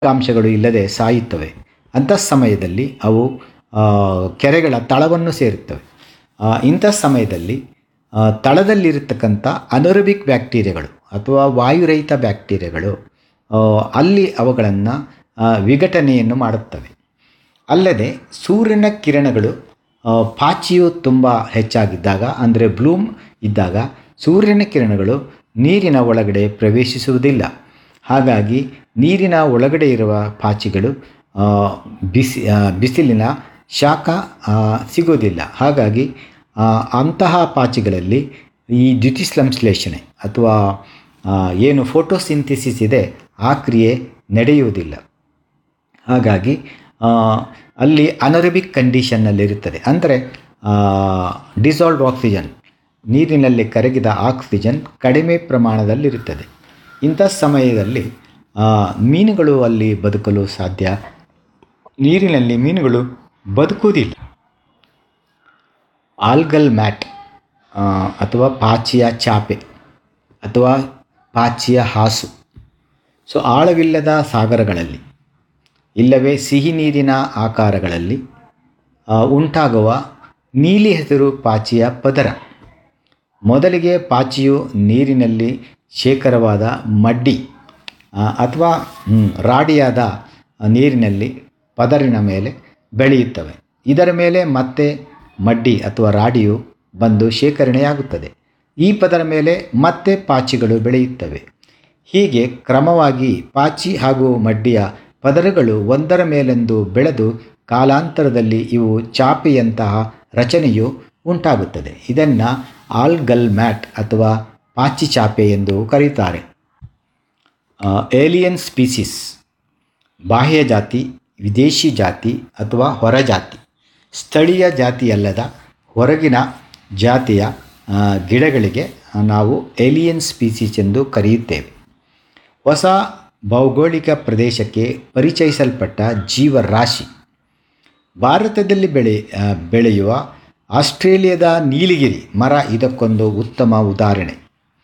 ಅಂಶಗಳು ಇಲ್ಲದೆ ಸಾಯುತ್ತವೆ ಅಂಥ ಸಮಯದಲ್ಲಿ ಅವು ಆ, ಕೆರೆಗಳ ತಳವನ್ನು ಸೇರುತ್ತವೆ ಆ, ಇಂಥ ಸಮಯದಲ್ಲಿ ಆ, ತಳದಲ್ಲಿರತಕ್ಕಂಥ ಅನರಬಿಕ್ ಬ್ಯಾಕ್ಟೀರಿಯಾಗಳು ಅಥವಾ ವಾಯುರಹಿತ ಬ್ಯಾಕ್ಟೀರಿಯಾಗಳು ಆ, ಅಲ್ಲಿ ಅವುಗಳನ್ನು ವಿಘಟನೆಯನ್ನು ಮಾಡುತ್ತವೆ ಅಲ್ಲದೆ ಸೂರ್ಯನ ಕಿರಣಗಳು ಆ, ಪಾಚಿಯು ತುಂಬ ಹೆಚ್ಚಾಗಿದ್ದಾಗ ಅಂದರೆ ಬ್ಲೂಮ್ ಇದ್ದಾಗ ಸೂರ್ಯನ ಕಿರಣಗಳು ನೀರಿನ ಒಳಗಡೆ ಪ್ರವೇಶಿಸುವುದಿಲ್ಲ ಹಾಗಾಗಿ ನೀರಿನ ಒಳಗಡೆ ಇರುವ ಪಾಚಿಗಳು ಆ, ಬಿಸಿ ಆ, ಬಿಸಿಲಿನ ಶಾಖ ಆ, ಸಿಗೋದಿಲ್ಲ ಹಾಗಾಗಿ ಆ, ಅಂತಹ ಪಾಚಿಗಳಲ್ಲಿ ಈ ದ್ಯುತಿಸ್ಲಂಶ್ಲೇಷಣೆ ಅಥವಾ ಆ, ಏನು ಫೋಟೋಸಿಂಥಿಸಿಸ್ ಇದೆ ಆ ಕ್ರಿಯೆ ನಡೆಯುವುದಿಲ್ಲ ಹಾಗಾಗಿ ಆ, ಅಲ್ಲಿ ಅನರಬಿಕ್ ಕಂಡೀಷನ್ನಲ್ಲಿರುತ್ತದೆ ಅಂದರೆ ಡಿಸಾಲ್ವ್ಡ್ ಆಕ್ಸಿಜನ್ ನೀರಿನಲ್ಲಿ ಕರಗಿದ ಆಕ್ಸಿಜನ್ ಕಡಿಮೆ ಪ್ರಮಾಣದಲ್ಲಿರುತ್ತದೆ ಇಂಥ ಸಮಯದಲ್ಲಿ ಆ, ಮೀನುಗಳು ಅಲ್ಲಿ ಬದುಕಲು ಸಾಧ್ಯ ನೀರಿನಲ್ಲಿ ಮೀನುಗಳು ಬದುಕುವುದಿಲ್ಲ ಆಲ್ಗಲ್ ಮ್ಯಾಟ್ ಆ, ಅಥವಾ ಪಾಚಿಯ ಚಾಪೆ ಅಥವಾ ಪಾಚಿಯ ಹಾಸು ಸೊ ಆಳವಿಲ್ಲದ ಸಾಗರಗಳಲ್ಲಿ ಇಲ್ಲವೇ ಸಿಹಿ ನೀರಿನ ಆಕಾರಗಳಲ್ಲಿ ಆ, ಉಂಟಾಗುವ ನೀಲಿ ಹಸಿರು ಪಾಚಿಯ ಪದರ ಮೊದಲಿಗೆ ಪಾಚಿಯು ನೀರಿನಲ್ಲಿ ಶೇಖರವಾದ ಮಡ್ಡಿ ಆ, ಅಥವಾ ಹ್ಮ್, ರಾಡಿಯಾದ ನೀರಿನಲ್ಲಿ ಪದರಿನ ಮೇಲೆ ಬೆಳೆಯುತ್ತವೆ ಇದರ ಮೇಲೆ ಮತ್ತೆ ಮಡ್ಡಿ ಅಥವಾ ರಾಡಿಯು ಬಂದು ಶೇಖರಣೆಯಾಗುತ್ತದೆ ಈ ಪದರ ಮೇಲೆ ಮತ್ತೆ ಪಾಚಿಗಳು ಬೆಳೆಯುತ್ತವೆ ಹೀಗೆ ಕ್ರಮವಾಗಿ ಪಾಚಿ ಹಾಗೂ ಮಡ್ಡಿಯ ಪದರಗಳು ಒಂದರ ಮೇಲೊಂದು ಬೆಳೆದು ಕಾಲಾಂತರದಲ್ಲಿ ಇವು ಚಾಪೆಯಂತಹ ರಚನೆಯು ಉಂಟಾಗುತ್ತದೆ ಇದನ್ನು ಆಲ್ಗಲ್ ಮ್ಯಾಟ್ ಅಥವಾ ಪಾಚಿ ಚಾಪೆ ಎಂದು ಕರೆಯುತ್ತಾರೆ ಏಲಿಯನ್ ಸ್ಪೀಸಿಸ್ ಬಾಹ್ಯ ಜಾತಿ ವಿದೇಶಿ ಜಾತಿ ಅಥವಾ ಹೊರ ಜಾತಿ ಸ್ಥಳೀಯ ಜಾತಿಯಲ್ಲದ ಹೊರಗಿನ ಜಾತಿಯ ಆ, ಗಿಡಗಳಿಗೆ ನಾವು ಏಲಿಯನ್ ಸ್ಪೀಸೀಸ್ ಎಂದು ಕರೆಯುತ್ತೇವೆ ಹೊಸ ಭೌಗೋಳಿಕ ಪ್ರದೇಶಕ್ಕೆ ಪರಿಚಯಿಸಲ್ಪಟ್ಟ ಜೀವರಾಶಿ ಭಾರತದಲ್ಲಿ ಬೆಳೆ ಆ, ಬೆಳೆಯುವ ಆಸ್ಟ್ರೇಲಿಯಾದ ನೀಲಗಿರಿ ಮರ ಇದಕ್ಕೊಂದು ಉತ್ತಮ ಉದಾಹರಣೆ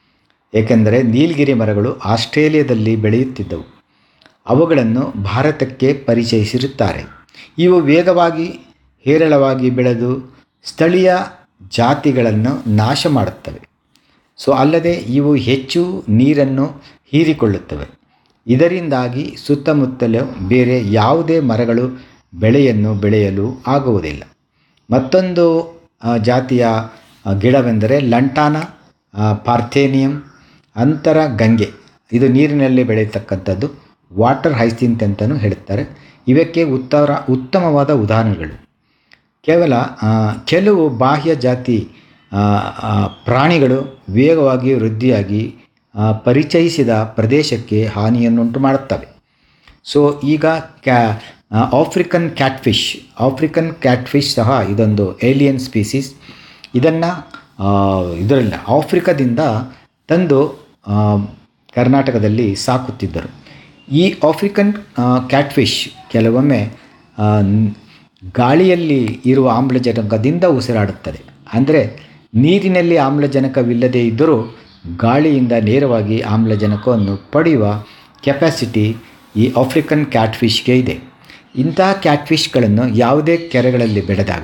ಏಕೆಂದರೆ ನೀಲಗಿರಿ ಮರಗಳು ಆಸ್ಟ್ರೇಲಿಯಾದಲ್ಲಿ ಬೆಳೆಯುತ್ತಿದ್ದವು ಅವುಗಳನ್ನು ಭಾರತಕ್ಕೆ ಪರಿಚಯಿಸಿರುತ್ತಾರೆ ಇವು ವೇಗವಾಗಿ ಹೇರಳವಾಗಿ ಬೆಳೆದು ಸ್ಥಳೀಯ ಜಾತಿಗಳನ್ನು ನಾಶ ಮಾಡುತ್ತವೆ ಸೊ ಅಲ್ಲದೆ ಇವು ಹೆಚ್ಚು ನೀರನ್ನು ಹೀರಿಕೊಳ್ಳುತ್ತವೆ ಇದರಿಂದಾಗಿ ಸುತ್ತಮುತ್ತಲು ಬೇರೆ ಯಾವುದೇ ಮರಗಳು ಬೆಳೆಯನ್ನು ಬೆಳೆಯಲು ಆಗುವುದಿಲ್ಲ ಮತ್ತೊಂದು ಆ, ಜಾತಿಯ ಆ, ಗಿಡವೆಂದರೆ ಲಂಟಾನ ಆ, ಪಾರ್ಥೇನಿಯಂ ಅಂತರ ಗಂಗೆ ಇದು ನೀರಿನಲ್ಲಿ ಬೆಳೆಯತಕ್ಕಂಥದ್ದು ವಾಟರ್ ಹೈಸಿಂತ್ ಅಂತಲೂ ಹೇಳುತ್ತಾರೆ ಇವಕ್ಕೆ ಉತ್ತರ ಉತ್ತಮವಾದ ಉದಾಹರಣೆಗಳು ಕೇವಲ ಆ, ಕೆಲವು ಬಾಹ್ಯ ಜಾತಿ ಆ, ಆ, ಪ್ರಾಣಿಗಳು ವೇಗವಾಗಿ ವೃದ್ಧಿಯಾಗಿ ಆ, ಪರಿಚಯಿಸಿದ ಪ್ರದೇಶಕ್ಕೆ ಹಾನಿಯನ್ನುಂಟು ಮಾಡುತ್ತವೆ ಸೊ ಈಗ ಕ್ಯಾ ಆಫ್ರಿಕನ್ ಕ್ಯಾಟ್ಫಿಶ್ ಆಫ್ರಿಕನ್ ಕ್ಯಾಟ್ಫಿಶ್ ಸಹ ಇದೊಂದು ಏಲಿಯನ್ ಸ್ಪೀಸೀಸ್ ಇದನ್ನು ಇದರಲ್ಲಿ ಆಫ್ರಿಕಾದಿಂದ ತಂದು ಆ, ಕರ್ನಾಟಕದಲ್ಲಿ ಸಾಕುತ್ತಿದ್ದರು ಈ ಆಫ್ರಿಕನ್ ಕ್ಯಾಟ್ಫಿಶ್ ಕೆಲವೊಮ್ಮೆ ಆ, ನ್- ಗಾಳಿಯಲ್ಲಿ ಇರುವ ಆಮ್ಲಜನಕದಿಂದ ಉಸಿರಾಡುತ್ತದೆ ಅಂದರೆ ನೀರಿನಲ್ಲಿ ಆಮ್ಲಜನಕವಿಲ್ಲದೇ ಇದ್ದರೂ ಗಾಳಿಯಿಂದ ನೇರವಾಗಿ ಆಮ್ಲಜನಕವನ್ನು ಪಡೆಯುವ ಕೆಪಾಸಿಟಿ ಈ ಆಫ್ರಿಕನ್ ಕ್ಯಾಟ್ಫಿಶ್ಗೆ ಇದೆ ಇಂತಹ ಕ್ಯಾಟ್ಫಿಶ್ಗಳನ್ನು ಯಾವುದೇ ಕೆರೆಗಳಲ್ಲಿ ಬೆಳೆದಾಗ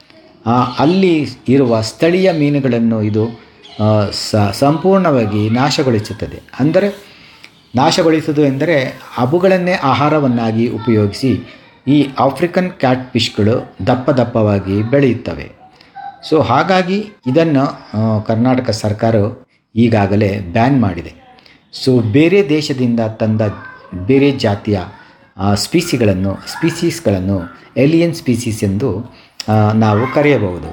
ಆ, ಅಲ್ಲಿ ಇರುವ ಸ್ಥಳೀಯ ಮೀನುಗಳನ್ನು ಇದು ಆ, ಸ ಸಂಪೂರ್ಣವಾಗಿ ನಾಶಗೊಳಿಸುತ್ತದೆ ಅಂದರೆ ನಾಶಗೊಳಿಸುವುದು ಎಂದರೆ ಅವುಗಳನ್ನೇ ಆಹಾರವನ್ನಾಗಿ ಉಪಯೋಗಿಸಿ ಈ ಆಫ್ರಿಕನ್ ಕ್ಯಾಟ್ ಫಿಶ್ಗಳು ದಪ್ಪ ದಪ್ಪವಾಗಿ ಬೆಳೆಯುತ್ತವೆ ಸೊ ಹಾಗಾಗಿ ಇದನ್ನು ಆ, ಕರ್ನಾಟಕ ಸರ್ಕಾರವು ಈಗಾಗಲೇ ಬ್ಯಾನ್ ಮಾಡಿದೆ ಸೊ ಬೇರೆ ದೇಶದಿಂದ ತಂದ ಬೇರೆ ಜಾತಿಯ ಆ, ಸ್ಪೀಸಿಗಳನ್ನು ಸ್ಪೀಸೀಸ್ಗಳನ್ನು ಏಲಿಯನ್ ಸ್ಪೀಸೀಸ್ ಎಂದು ಆ, ನಾವು ಕರೆಯಬಹುದು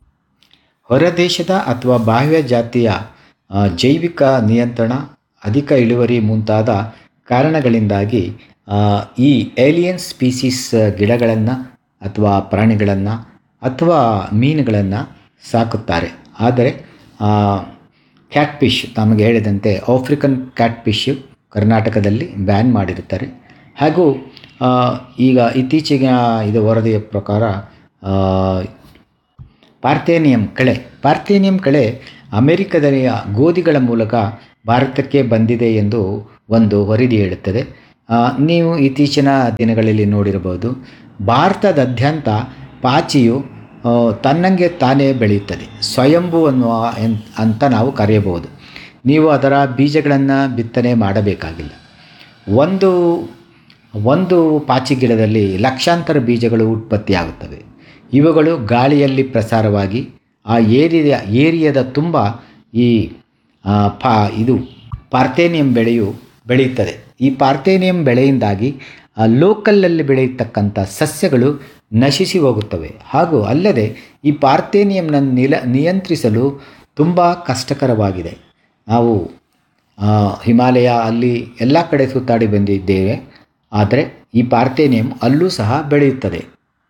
ಹೊರದೇಶದ ಅಥವಾ ಬಾಹ್ಯ ಜಾತಿಯ ಆ, ಜೈವಿಕ ನಿಯಂತ್ರಣ ಅಧಿಕ ಇಳುವರಿ ಮುಂತಾದ ಕಾರಣಗಳಿಂದಾಗಿ ಆ, ಈ ಏಲಿಯನ್ ಸ್ಪೀಸೀಸ್ ಗಿಡಗಳನ್ನು ಅಥವಾ ಪ್ರಾಣಿಗಳನ್ನು ಅಥವಾ ಮೀನುಗಳನ್ನು ಸಾಕುತ್ತಾರೆ ಆದರೆ ಕ್ಯಾಟ್ಫಿಶ್ ನಮಗೆ ಹೇಳಿದಂತೆ ಆಫ್ರಿಕನ್ ಕ್ಯಾಟ್ಫಿಶ್ ಕರ್ನಾಟಕದಲ್ಲಿ ಬ್ಯಾನ್ ಮಾಡಿರುತ್ತಾರೆ ಹಾಗೂ ಆ, ಈಗ ಇತ್ತೀಚೆಗೆ ಇದು ವರದಿಯ ಪ್ರಕಾರ ಆ, ಪಾರ್ಥೇನಿಯಂ ಕಳೆ ಪಾರ್ಥೇನಿಯಂ ಕಳೆ ಅಮೆರಿಕದ ಗೋಧಿಗಳ ಮೂಲಕ ಭಾರತಕ್ಕೆ ಬಂದಿದೆ ಎಂದು ಒಂದು ವರದಿ ಹೇಳುತ್ತದೆ ಆ, ನೀವು ಇತ್ತೀಚಿನ ದಿನಗಳಲ್ಲಿ ನೋಡಿರಬಹುದು ಭಾರತದಾದ್ಯಂತ ಪಾಚಿಯು ಆ, ತನ್ನಂಗೆ ತಾನೇ ಬೆಳೆಯುತ್ತದೆ ಸ್ವಯಂಭೂ ಅನ್ನುವ ಎನ್- ಅಂತ ನಾವು ಕರೆಯಬಹುದು ನೀವು ಅದರ ಬೀಜಗಳನ್ನು ಬಿತ್ತನೆ ಮಾಡಬೇಕಾಗಿಲ್ಲ ಒಂದು ಒಂದು ಪಾಚಿ ಗಿಡದಲ್ಲಿ ಲಕ್ಷಾಂತರ ಬೀಜಗಳು ಉತ್ಪತ್ತಿಯಾಗುತ್ತವೆ ಇವುಗಳು ಗಾಳಿಯಲ್ಲಿ ಪ್ರಸಾರವಾಗಿ ಆ ಏರಿಯ ಏರಿಯಾದ ತುಂಬ ಈ ಆ, ಪಾ ಇದು ಪಾರ್ಥೇನಿಯಂ ಬೆಳೆಯು ಬೆಳೆಯುತ್ತದೆ ಈ ಪಾರ್ಥೇನಿಯಂ ಬೆಳೆಯಿಂದಾಗಿ ಆ ಲೋಕಲಲ್ಲಿ ಬೆಳೆಯತಕ್ಕಂಥ ಸಸ್ಯಗಳು ನಶಿಸಿ ಹೋಗುತ್ತವೆ ಹಾಗೂ ಅಲ್ಲದೆ ಈ ಪಾರ್ಥೇನಿಯಂನ ನಿಲ ನಿಯಂತ್ರಿಸಲು ತುಂಬ ಕಷ್ಟಕರವಾಗಿದೆ ನಾವು ಆ, ಹಿಮಾಲಯ ಅಲ್ಲಿ ಎಲ್ಲ ಕಡೆ ಸುತ್ತಾಡಿ ಬಂದಿದ್ದೇವೆ ಆದರೆ ಈ ಪಾರ್ಥೇನಿಯಂ ಅಲ್ಲೂ ಸಹ ಬೆಳೆಯುತ್ತದೆ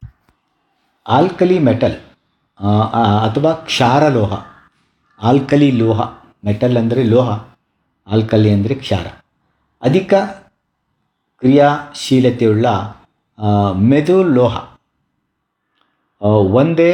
ಆಲ್ಕಲಿ ಮೆಟಲ್ ಆ, ಆ, ಅಥವಾ ಕ್ಷಾರಲೋಹ ಆಲ್ಕಲಿ ಲೋಹ ಮೆಟಲ್ ಅಂದರೆ ಲೋಹ ಆಲ್ಕಲಿ ಅಂದರೆ ಕ್ಷಾರ ಅಧಿಕ ಕ್ರಿಯಾಶೀಲತೆಯುಳ್ಳ ಆ, ಮೆದು ಲೋಹ ಆ, ಒಂದೇ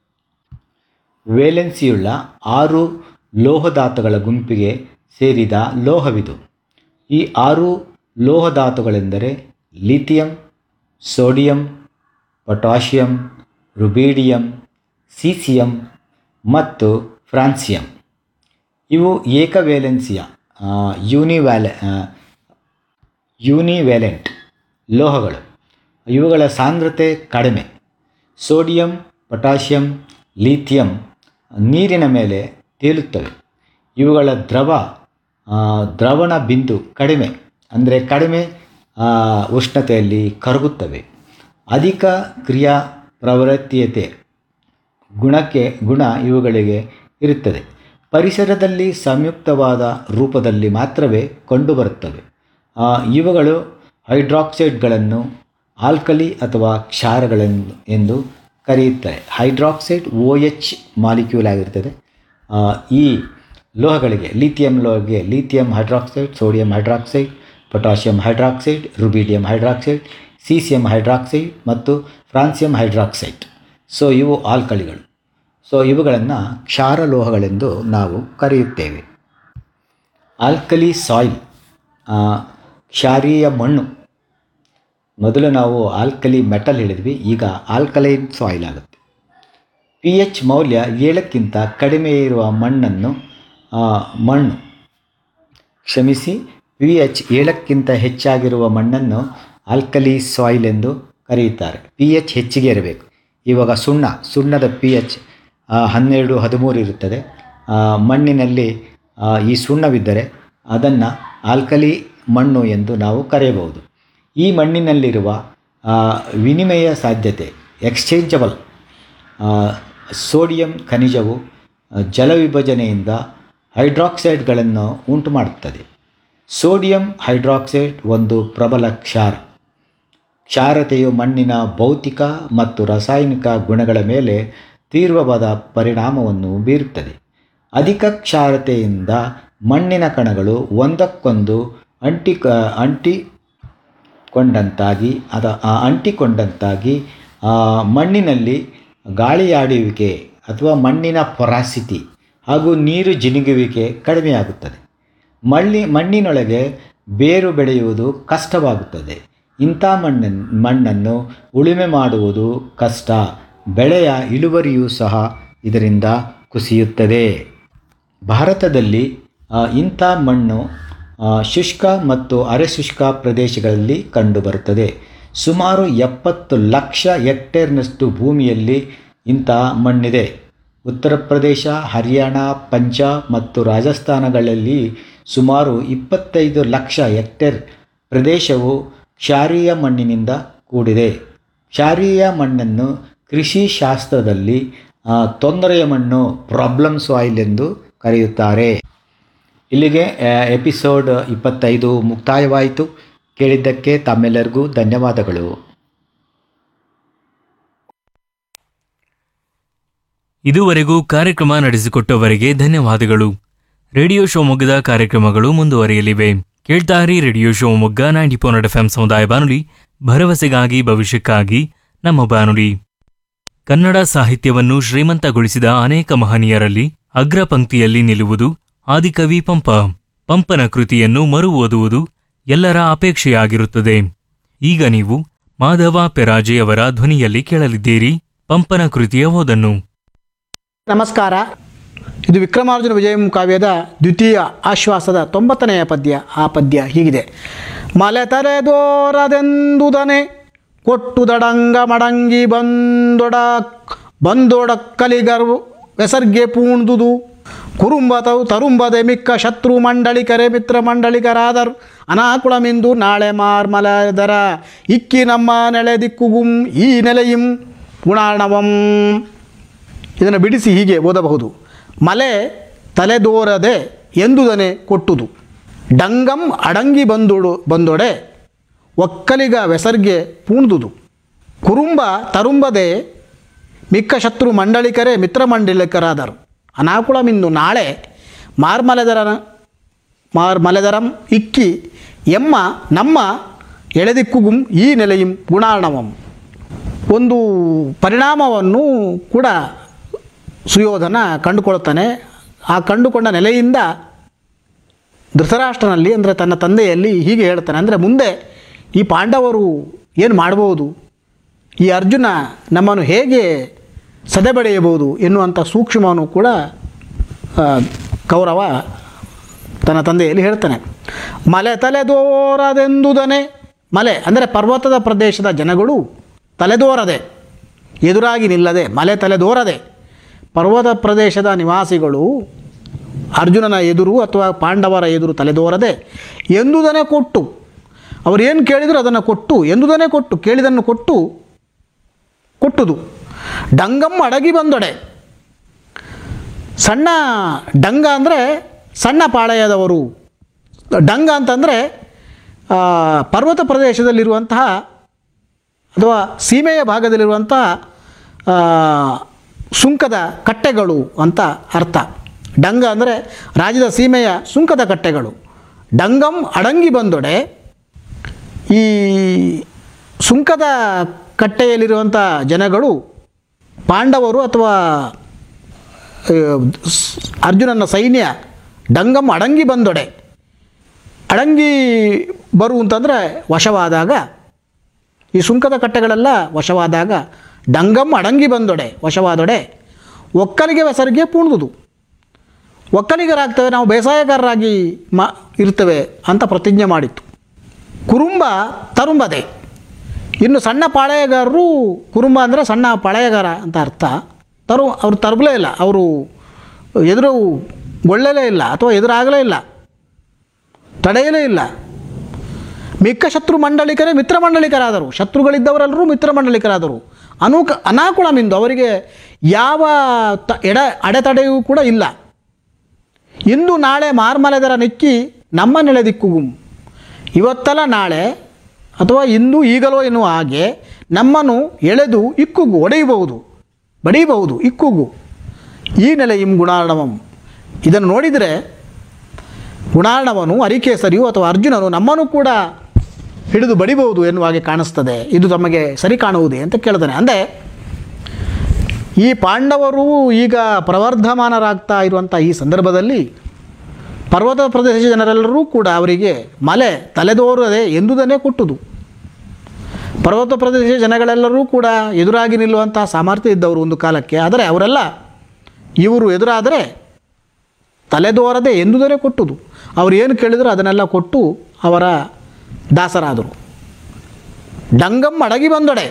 ವೇಲೆನ್ಸಿಯುಳ್ಳ ಆರು ಲೋಹಧಾತುಗಳ ಗುಂಪಿಗೆ ಸೇರಿದ ಲೋಹವಿದು ಈ ಆರು ಲೋಹಧಾತುಗಳೆಂದರೆ lithium sodium potassium rubidium caesium ಮತ್ತು ಫ್ರಾನ್ಸಿಯಂ ಇವು ಏಕವೇಲೆನ್ಸಿಯ ಯೂನಿವ್ಯಾಲೆ ಯೂನಿವ್ಯಾಲೆಂಟ್ ಲೋಹಗಳು ಇವುಗಳ ಸಾಂದ್ರತೆ ಕಡಿಮೆ ಸೋಡಿಯಂ ಪೊಟ್ಯಾಷಿಯಂ ಲಿಥಿಯಂ ನೀರಿನ ಮೇಲೆ ತೇಲುತ್ತವೆ ಇವುಗಳ ದ್ರವ ಆ, ದ್ರವಣ ಬಿಂದು ಕಡಿಮೆ ಅಂದರೆ ಕಡಿಮೆ ಆ, ಉಷ್ಣತೆಯಲ್ಲಿ ಕರಗುತ್ತವೆ ಅಧಿಕ ಕ್ರಿಯಾ ಪ್ರವೃತ್ತಿಯತೆ ಗುಣಕ್ಕೆ ಗುಣ ಇವುಗಳಿಗೆ ಇರುತ್ತದೆ ಪರಿಸರದಲ್ಲಿ ಸಂಯುಕ್ತವಾದ ರೂಪದಲ್ಲಿ ಮಾತ್ರವೇ ಕಂಡುಬರುತ್ತವೆ ಆ, ಇವುಗಳು ಹೈಡ್ರಾಕ್ಸೈಡ್ಗಳನ್ನು ಆಲ್ಕಲಿ ಅಥವಾ ಕ್ಷಾರಗಳನ್ನು ಎಂದು ಕರೆಯುತ್ತಾರೆ ಹೈಡ್ರಾಕ್ಸೈಡ್ ಓ ಎಚ್ ಮಾಲಿಕ್ಯೂಲ್ ಆಗಿರ್ತದೆ ಆ, ಈ ಲೋಹಗಳಿಗೆ ಲಿಥಿಯಂ ಲೋಹಗೆ lithium hydroxide sodium hydroxide potassium hydroxide rubidium hydroxide caesium hydroxide ಮತ್ತು ಫ್ರಾನ್ಸಿಯಂ ಹೈಡ್ರಾಕ್ಸೈಡ್ ಸೊ ಇವು ಆಲ್ಕಲಿಗಳು ಸೊ ಇವುಗಳನ್ನು ಕ್ಷಾರಲೋಹಗಳೆಂದು ನಾವು ಕರೆಯುತ್ತೇವೆ ಆಲ್ಕಲಿ ಸಾಯಿಲ್ ಆ, ಕ್ಷಾರೀಯ ಮಣ್ಣು ಮೊದಲು ನಾವು ಆಲ್ಕಲಿ ಮೆಟಲ್ ಹೇಳಿದ್ವಿ ಈಗ ಆಲ್ಕಲೈನ್ ಸಾಯಿಲ್ ಆಗುತ್ತೆ ಪಿ ಎಚ್ ಮೌಲ್ಯ ಏಳಕ್ಕಿಂತ ಕಡಿಮೆ ಇರುವ ಮಣ್ಣನ್ನು ಆ, ಮಣ್ಣು ಕ್ಷಮಿಸಿ ಪಿ ಎಚ್ ಏಳಕ್ಕಿಂತ ಹೆಚ್ಚಾಗಿರುವ ಮಣ್ಣನ್ನು ಆಲ್ಕಲಿ ಸಾಯಿಲ್ ಎಂದು ಕರೆಯುತ್ತಾರೆ ಪಿ ಎಚ್ ಹೆಚ್ಚಿಗೆ ಇರಬೇಕು ಇವಾಗ ಸುಣ್ಣ ಸುಣ್ಣದ ಪಿ ಎಚ್ ಹನ್ನೆರಡು ಹದಿಮೂರು ಇರುತ್ತದೆ ಆ, ಮಣ್ಣಿನಲ್ಲಿ ಆ, ಈ ಸುಣ್ಣವಿದ್ದರೆ ಅದನ್ನು ಆಲ್ಕಲಿ ಮಣ್ಣು ಎಂದು ನಾವು ಕರೆಯಬಹುದು ಈ ಮಣ್ಣಿನಲ್ಲಿರುವ ಆ, ವಿನಿಮಯ ಸಾಧ್ಯತೆ ಎಕ್ಸ್ಚೇಂಜಬಲ್ ಸೋಡಿಯಂ ಖನಿಜವು ಆ, ಜಲವಿಭಜನೆಯಿಂದ ಹೈಡ್ರಾಕ್ಸೈಡ್ಗಳನ್ನು ಉಂಟು ಮಾಡುತ್ತದೆ ಸೋಡಿಯಂ ಹೈಡ್ರಾಕ್ಸೈಡ್ ಒಂದು ಪ್ರಬಲ ಕ್ಷಾರ ಕ್ಷಾರತೆಯು ಮಣ್ಣಿನ ಭೌತಿಕ ಮತ್ತು ರಾಸಾಯನಿಕ ಗುಣಗಳ ಮೇಲೆ ತೀವ್ರವಾದ ಪರಿಣಾಮವನ್ನು ಬೀರುತ್ತದೆ ಅಧಿಕ ಕ್ಷಾರತೆಯಿಂದ ಮಣ್ಣಿನ ಕಣಗಳು ಒಂದಕ್ಕೊಂದು ಅಂಟಿ ಅಂಟಿಕೊಂಡಂತಾಗಿ ಅದ ಆ ಅಂಟಿಕೊಂಡಂತಾಗಿ ಆ ಮಣ್ಣಿನಲ್ಲಿ ಗಾಳಿಯಾಡುವಿಕೆ ಅಥವಾ ಮಣ್ಣಿನ ಪೊರಾಸಿಟಿ ಹಾಗೂ ನೀರು ಜಿನುಗುವಿಕೆ ಕಡಿಮೆಯಾಗುತ್ತದೆ ಮಣ್ಣಿ ಮಣ್ಣಿನೊಳಗೆ ಬೇರು ಬೆಳೆಯುವುದು ಕಷ್ಟವಾಗುತ್ತದೆ ಇಂಥ ಮಣ್ಣನ್ನು ಮಣ್ಣನ್ನು ಉಳುಮೆ ಮಾಡುವುದು ಕಷ್ಟ ಬೆಳೆಯ ಇಳುವರಿಯೂ ಸಹ ಇದರಿಂದ ಕುಸಿಯುತ್ತದೆ ಭಾರತದಲ್ಲಿ ಆ, ಇಂಥ ಮಣ್ಣು ಆ, ಶುಷ್ಕ ಮತ್ತು ಅರೆಶುಷ್ಕ ಪ್ರದೇಶಗಳಲ್ಲಿ ಕಂಡುಬರುತ್ತದೆ ಸುಮಾರು ಎಪ್ಪತ್ತು ಲಕ್ಷ ಹೆಕ್ಟೇರ್ನಷ್ಟು ಭೂಮಿಯಲ್ಲಿ ಇಂಥ ಮಣ್ಣಿದೆ ಉತ್ತರ ಪ್ರದೇಶ ಹರಿಯಾಣ ಪಂಜಾಬ್ ಮತ್ತು ರಾಜಸ್ಥಾನಗಳಲ್ಲಿ ಸುಮಾರು ಇಪ್ಪತ್ತೈದು ಲಕ್ಷ ಹೆಕ್ಟೇರ್ ಪ್ರದೇಶವು ಕ್ಷಾರೀಯ ಮಣ್ಣಿನಿಂದ ಕೂಡಿದೆ ಕ್ಷಾರೀಯ ಮಣ್ಣನ್ನು ಕೃಷಿ ಶಾಸ್ತ್ರದಲ್ಲಿ ಆ, ತೊಂದರೆಯ ಮಣ್ಣು ಪ್ರಾಬ್ಲಮ್ ಸಾಯಿಲ್ ಎಂದು ಕರೆಯುತ್ತಾರೆ ಇಲ್ಲಿಗೆ ಆ, ಎಪಿಸೋಡ್ ಇಪ್ಪತ್ತೈದು ಮುಕ್ತಾಯವಾಯಿತು ಕೇಳಿದ್ದಕ್ಕೆ ತಮ್ಮೆಲ್ಲರಿಗೂ ಧನ್ಯವಾದಗಳು ಇದುವರೆಗೂ ಕಾರ್ಯಕ್ರಮ ನಡೆಸಿಕೊಟ್ಟವರಿಗೆ ಧನ್ಯವಾದಗಳು ರೇಡಿಯೋ ಶಿವಮೊಗ್ಗದ ಕಾರ್ಯಕ್ರಮಗಳು ಮುಂದುವರಿಯಲಿವೆ ಕೇಳ್ತಾರಿ radio Shivamogga ninety four F M ಸಮುದಾಯ ಬಾನುಲಿ ಭರವಸೆಗಾಗಿ ಭವಿಷ್ಯಕ್ಕಾಗಿ ನಮ್ಮ ಬಾನುಲಿ ಕನ್ನಡ ಸಾಹಿತ್ಯವನ್ನು ಶ್ರೀಮಂತಗೊಳಿಸಿದ ಅನೇಕ ಮಹನೀಯರಲ್ಲಿ ಅಗ್ರ ಪಂಕ್ತಿಯಲ್ಲಿ ನಿಲ್ಲುವುದು ಆದಿಕವಿ ಪಂಪ ಪಂಪನ ಕೃತಿಯನ್ನು ಮರು ಓದುವುದು ಎಲ್ಲರ ಅಪೇಕ್ಷೆಯಾಗಿರುತ್ತದೆ ಈಗ ನೀವು ಮಾಧವ ಪೆರಾಜೆ ಅವರ ಧ್ವನಿಯಲ್ಲಿ ಕೇಳಲಿದ್ದೀರಿ ಪಂಪನ ಕೃತಿಯ ಓದನ್ನು ನಮಸ್ಕಾರ ಇದು ವಿಕ್ರಮಾರ್ಜುನ ವಿಜಯಂ ಕಾವ್ಯದ ದ್ವಿತೀಯ ಆಶ್ವಾಸದ ತೊಂಬತ್ತನೆಯ ಪದ್ಯ ಆ ಪದ್ಯ ಹೀಗಿದೆ ಮಲೆ ತಲೆದೋರದೆಂದುದನೆ ಕೊಟ್ಟು ದಡಂಗ ಮಡಂಗಿ ಬಂದೊಡ ಬಂದೊಡ ಕಲಿಗರು ಬೆಸರ್ಗೆ ಪೂಣ್ದುದು ಕುರುಂಬತವು ತರುಂಬದೆ ಮಿಕ್ಕ ಶತ್ರು ಮಂಡಳಿಕರೆ ಮಿತ್ರ ಮಂಡಳಿಕರಾದರು ಅನಾಕುಳಮಿಂದು ನಾಳೆ ಮಾರ್ಮಲದರ ಇಕ್ಕಿ ನಮ್ಮ ನೆಲೆ ದಿಕ್ಕುಗುಂ ಈ ನೆಲೆಯಿಂ ಗುಣಾರ್ಣವಂ ಇದನ್ನು ಬಿಡಿಸಿ ಹೀಗೆ ಓದಬಹುದು ಮಲೆ ತಲೆದೋರದೆ ಎಂದುದನೆ ಕೊಟ್ಟುದು ಡಂಗಂ ಅಡಂಗಿ ಬಂದುಡು ಬಂದೊಡೆ ಒಕ್ಕಲಿಗ ಬೆಸರ್ಗೆ ಪೂಣ್ದುದು ಕುರುಂಬ ತರುಂಬದೆ ಮಿಕ್ಕ ಶತ್ರು ಮಂಡಳಿಕರೇ ಮಿತ್ರ ಮಂಡಳಿಕರಾದರು ಅನಾಕುಳಮಿಂದು ನಾಳೆ ಮಾರ್ಮಲೆದರ ಮಾರ್ಮಲೆದರಂ ಇಕ್ಕಿ ಎಮ್ಮ ನಮ್ಮ ಎಳೆದಿಕ್ಕುಗುಂ ಈ ನೆಲೆಯಿಂ ಗುಣಾರ್ಣವಂ ಒಂದು ಪರಿಣಾಮವನ್ನು ಕೂಡ ಸುಯೋಧನ ಕಂಡುಕೊಳ್ತಾನೆ ಆ ಕಂಡುಕೊಂಡ ನೆಲೆಯಿಂದ ಧೃತರಾಷ್ಟ್ರನಲ್ಲಿ ಅಂದರೆ ತನ್ನ ತಂದೆಯಲ್ಲಿ ಹೀಗೆ ಹೇಳ್ತಾನೆ ಅಂದರೆ ಮುಂದೆ ಈ ಪಾಂಡವರು ಏನು ಮಾಡ್ಬೋದು ಈ ಅರ್ಜುನ ನಮ್ಮನ್ನು ಹೇಗೆ ಸದೆಬಡೆಯಬಹುದು ಎನ್ನುವಂಥ ಸೂಕ್ಷ್ಮವನ್ನು ಕೂಡ ಆ, ಕೌರವ ತನ್ನ ತಂದೆಯಲ್ಲಿ ಹೇಳ್ತಾನೆ ಮಲೆ ತಲೆದೋರದೆಂದುದನೆ ಮಲೆ ಅಂದರೆ ಪರ್ವತದ ಪ್ರದೇಶದ ಜನಗಳು ತಲೆದೋರದೆ ಎದುರಾಗಿ ನಿಲ್ಲದೆ ಮಲೆ ತಲೆದೋರದೆ ಪರ್ವತ ಪ್ರದೇಶದ ನಿವಾಸಿಗಳು ಅರ್ಜುನನ ಎದುರು ಅಥವಾ ಪಾಂಡವರ ಎದುರು ತಲೆದೋರದೆ ಎಂದುದನ್ನೇ ಕೊಟ್ಟು ಅವರು ಏನು ಕೇಳಿದ್ರು ಅದನ್ನು ಕೊಟ್ಟು ಎಂದುದನ್ನೇ ಕೊಟ್ಟು ಕೇಳಿದನ್ನು ಕೊಟ್ಟು ಕೊಟ್ಟುದು ಡಂಗಮ್ಮ ಅಡಗಿ ಬಂದೊಡೆ ಸಣ್ಣ ಡಂಗ ಅಂದರೆ ಸಣ್ಣ ಪಾಳೆಯದವರು ಡಂಗ ಅಂತಂದರೆ ಆ, ಪರ್ವತ ಪ್ರದೇಶದಲ್ಲಿರುವಂತಹ ಅಥವಾ ಸೀಮೆಯ ಭಾಗದಲ್ಲಿರುವಂತಹ ಆ, ಸುಂಕದ ಕಟ್ಟೆಗಳು ಅಂತ ಅರ್ಥ ಡಂಗ ಅಂದರೆ ರಾಜ್ಯದ ಸೀಮೆಯ ಸುಂಕದ ಕಟ್ಟೆಗಳು ಡಂಗಂ ಅಡಂಗಿ ಬಂದೊಡೆ ಈ ಸುಂಕದ ಕಟ್ಟೆಯಲ್ಲಿರುವಂಥ ಜನಗಳು ಪಾಂಡವರು ಅಥವಾ ಆ, ಸ್- ಅರ್ಜುನನ ಸೈನ್ಯ ಡಂಗಂ ಅಡಂಗಿ ಬಂದೊಡೆ ಅಡಂಗಿ ಬರು ಅಂತಂದರೆ ವಶವಾದಾಗ ಈ ಸುಂಕದ ಕಟ್ಟೆಗಳೆಲ್ಲ ವಶವಾದಾಗ ಡಂಗಂ ಅಡಂಗಿ ಬಂದೊಡೆ ವಶವಾದೊಡೆ ಒಕ್ಕಲಿಗೆ ಹೆಸರಿಗೆ ಪೂಣ್ದುದು ಒಕ್ಕಲಿಗರಾಗ್ತೇವೆ ನಾವು ಬೇಸಾಯಗಾರರಾಗಿ ಮಾ ಇರ್ತೇವೆ ಅಂತ ಪ್ರತಿಜ್ಞೆ ಮಾಡಿತ್ತು ಕುರುಂಬ ತರುಂಬದೆ ಇನ್ನು ಸಣ್ಣ ಪಾಳೆಯಗಾರರು ಕುರುಂಬ ಅಂದರೆ ಸಣ್ಣ ಪಾಳೆಯಗಾರ ಅಂತ ಅರ್ಥ ತರು ಅವರು ತರಬಲೇ ಇಲ್ಲ ಅವರು ಎದುರು ಗೊಳ್ಳಲೇ ಇಲ್ಲ ಅಥವಾ ಎದುರಾಗಲೇ ಇಲ್ಲ ತಡೆಯಲೇ ಇಲ್ಲ ಮಿಕ್ಕ ಶತ್ರು ಮಂಡಳಿಕರೇ ಮಿತ್ರ ಮಂಡಳಿಕರಾದರು ಶತ್ರುಗಳಿದ್ದವರೆಲ್ಲರೂ ಮಿತ್ರ ಮಂಡಳಿಕರಾದರು ಅನುಕ ಅನಾಕುಳಮಿಂದು ಅವರಿಗೆ ಯಾವ ತ ಎಡ ಅಡೆತಡೆಯೂ ಕೂಡ ಇಲ್ಲ ಇಂದು ನಾಳೆ ಮಾರ್ಮಲೆದರ ನೆಕ್ಕಿ ನಮ್ಮ ನೆಲೆ ದಿಕ್ಕುಗುಂ ಇವತ್ತಲ್ಲ ನಾಳೆ ಅಥವಾ ಇಂದು ಈಗಲೋ ಎನ್ನುವ ಹಾಗೆ ನಮ್ಮನ್ನು ಎಳೆದು ಇಕ್ಕುಗು ಒಡೆಯಬಹುದು ಬಡಿಯಬಹುದು ಇಕ್ಕುಗು ಈ ನೆಲೆ ಇಂ ಗುಣಾರ್ಣವಂ ಇದನ್ನು ನೋಡಿದರೆ ಗುಣಾರ್ಣವನು ಅರಿಕೇಸರಿಯು ಅಥವಾ ಅರ್ಜುನನು ನಮ್ಮನ್ನು ಕೂಡ ಹಿಡಿದು ಬಡಿಬಹುದು ಎನ್ನುವ ಹಾಗೆ ಕಾಣಿಸ್ತದೆ ಇದು ತಮಗೆ ಸರಿ ಕಾಣುವುದೇ ಅಂತ ಕೇಳ್ತಾನೆ ಅಂದರೆ ಈ ಪಾಂಡವರು ಈಗ ಪ್ರವರ್ಧಮಾನರಾಗ್ತಾ ಇರುವಂಥ ಈ ಸಂದರ್ಭದಲ್ಲಿ ಪರ್ವತ ಪ್ರದೇಶ ಜನರೆಲ್ಲರೂ ಕೂಡ ಅವರಿಗೆ ಮಲೆ ತಲೆದೋರದೆ ಎಂದುದನ್ನೇ ಕೊಟ್ಟುದು ಪರ್ವತ ಪ್ರದೇಶ ಜನಗಳೆಲ್ಲರೂ ಕೂಡ ಎದುರಾಗಿ ನಿಲ್ಲುವಂತಹ ಸಾಮರ್ಥ್ಯ ಇದ್ದವರು ಒಂದು ಕಾಲಕ್ಕೆ ಆದರೆ ಅವರೆಲ್ಲ ಇವರು ಎದುರಾದರೆ ತಲೆದೋರದೆ ಎಂದುದನ್ನೇ ಕೊಟ್ಟುದು ಅವ್ರು ಏನು ಕೇಳಿದ್ರು ಅದನ್ನೆಲ್ಲ ಕೊಟ್ಟು ಅವರ ದಾಸರಾದರು ಡಂಗಂ ಅಡಗಿ ಬಂದೊಡೆ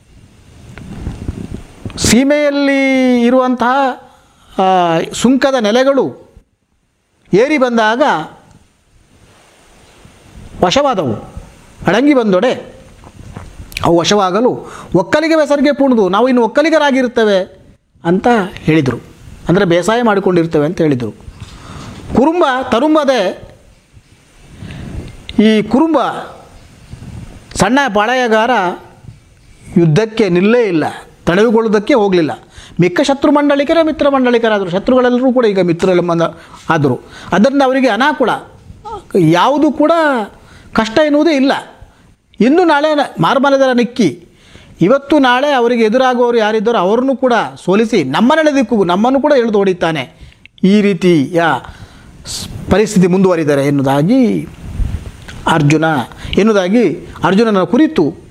ಸೀಮೆಯಲ್ಲಿ ಇರುವಂತಹ ಆ, ಸುಂಕದ ನೆಲೆಗಳು ಏರಿ ಬಂದಾಗ ವಶವಾದವು ಅಡಂಗಿ ಬಂದೊಡೆ ಅವು ವಶವಾಗಲು ಒಕ್ಕಲಿಗೆ ಹೆಸರಿಗೆ ಪೂಣದು ನಾವು ಇನ್ನು ಒಕ್ಕಲಿಗರಾಗಿರ್ತೇವೆ ಅಂತ ಹೇಳಿದರು ಅಂದರೆ ಬೇಸಾಯ ಮಾಡಿಕೊಂಡಿರ್ತೇವೆ ಅಂತ ಹೇಳಿದರು ಕುರುಂಬ ತರುಂಬದೆ ಈ ಕುರುಂಬ ಸಣ್ಣ ಪಾಳೆಯಗಾರ ಯುದ್ಧಕ್ಕೆ ನಿಲ್ಲೇ ಇಲ್ಲ ತಡೆದುಕೊಳ್ಳುವುದಕ್ಕೆ ಹೋಗಲಿಲ್ಲ ಮಿಕ್ಕ ಶತ್ರು ಮಂಡಳಿಕರೇ ಮಿತ್ರ ಮಂಡಳಿಕರಾದರು ಶತ್ರುಗಳೆಲ್ಲರೂ ಕೂಡ ಈಗ ಮಿತ್ರ ಮಂದ ಆದರು ಅದರಿಂದ ಅವರಿಗೆ ಅನಾಕೂಲ ಯಾವುದು ಕೂಡ ಕಷ್ಟ ಎನ್ನುವುದೇ ಇಲ್ಲ ಇನ್ನು ನಾಳೆ ನ- ಮಾರ್ಮಲೆದರ ನಿಕ್ಕಿ ಇವತ್ತು ನಾಳೆ ಅವರಿಗೆ ಎದುರಾಗುವವರು ಯಾರಿದ್ದಾರೋ ಅವರನ್ನು ಕೂಡ ಸೋಲಿಸಿ ನಮ್ಮನೆಲೆ ದಿಕ್ಕು ನಮ್ಮನ್ನು ಕೂಡ ಎಳೆದು ಹೊಡಿತಾನೆ ಈ ರೀತಿಯ ಸ್- ಪರಿಸ್ಥಿತಿ ಮುಂದುವರಿದರೆ ಎನ್ನುವುದಾಗಿ ಅರ್ಜುನ ಎನ್ನುವುದಾಗಿ ಅರ್ಜುನನ ಕುರಿತು